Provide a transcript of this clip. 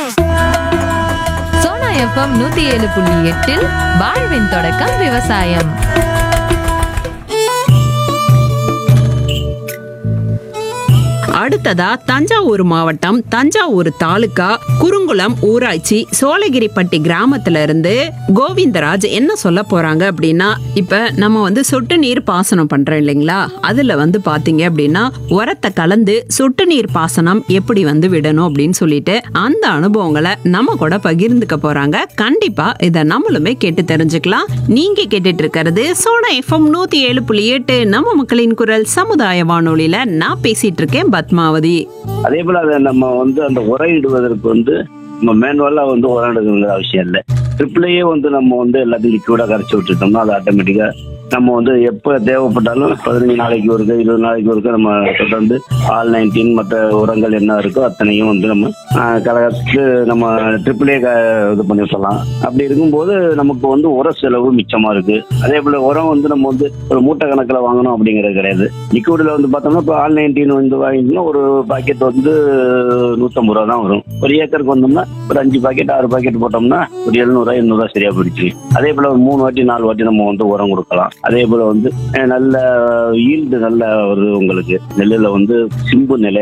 Sona FM நூத்தி ஏழு புள்ளி எட்டில் வாழ்வின் தொடக்கம் விவசாயம் அடுத்ததா தஞ்சாவூர் மாவட்டம் தஞ்சாவூர் தாலுகா குறுங்குளம் ஊராட்சி சோழகிரிப்பட்டி கிராமத்துல இருந்து கோவிந்தராஜ் என்ன சொல்ல போறாங்க அப்படின்னா இப்ப நம்ம வந்து சொட்டு நீர் பாசனம் பண்றோம் இல்லைங்களா அதுல வந்து பாத்தீங்க அப்படின்னா உரத்தை கலந்து சொட்டு நீர் பாசனம் எப்படி வந்து விடணும் அப்படின்னு சொல்லிட்டு அந்த அனுபவங்களை நம்ம கூட பகிர்ந்துக்க போறாங்க கண்டிப்பா இதை நம்மளுமே கேட்டு தெரிஞ்சுக்கலாம் நீங்க கேட்டுட்டு இருக்கிறது சோனா எஃப்எம் நூத்தி ஏழு புள்ளி எட்டு நம்ம மக்களின் குரல் சமுதாய வானொலியில நான் பேசிட்டு இருக்கேன் பத்மாவதி அதே போல அதை நம்ம வந்து அந்த உரையிடுவதற்கு வந்து நம்ம மேனுவலா வந்து உரம் எடுக்கணுங்கிற அவசியம் இல்லை ட்ரிப்ளையே வந்து நம்ம வந்து எல்லாத்தையும் லிக்விடா கரைச்சி விட்டுட்டோம்னா அது ஆட்டோமேட்டிக்கா நம்ம வந்து எப்போ தேவைப்பட்டாலும் பதினஞ்சு நாளைக்கு ஒருக்க இருபது நாளைக்கு ஒருக்க நம்ம தொடர்ந்து ஆல் நைன்டீன் மற்ற உரங்கள் என்ன இருக்கோ அத்தனையும் வந்து நம்ம ஆஹ், கலகத்து நம்ம ட்ரிபிளே இது பண்ணி விட்டலாம் அப்படி இருக்கும்போது நமக்கு வந்து உர செலவு மிச்சமா இருக்கு அதே போல உரம் வந்து நம்ம வந்து ஒரு மூட்டை கணக்கில் வாங்கணும் அப்படிங்கிறது கிடையாது லிக்விடில் வந்து பார்த்தோம்னா இப்போ ஆல் நைன்டீன் வந்து வாங்கிட்டோம்னா ஒரு பாக்கெட் வந்து நூற்றம்பது ரூபா தான் வரும் ஒரு ஏக்கருக்கு வந்தோம்னா ஒரு அஞ்சு பாக்கெட் ஆறு பாக்கெட் போட்டோம்னா ஒரு எழுநூறுவா எண்ணூறுவா சரியா போயிடுச்சு அதே போல ஒரு மூணு வாட்டி நாலு வாட்டி நம்ம வந்து உரம் கொடுக்கலாம் அதே போல வந்து அஹ், நல்ல ஈல்டு நல்ல வருது உங்களுக்கு நெல்லில் வந்து சிம்பு நிலை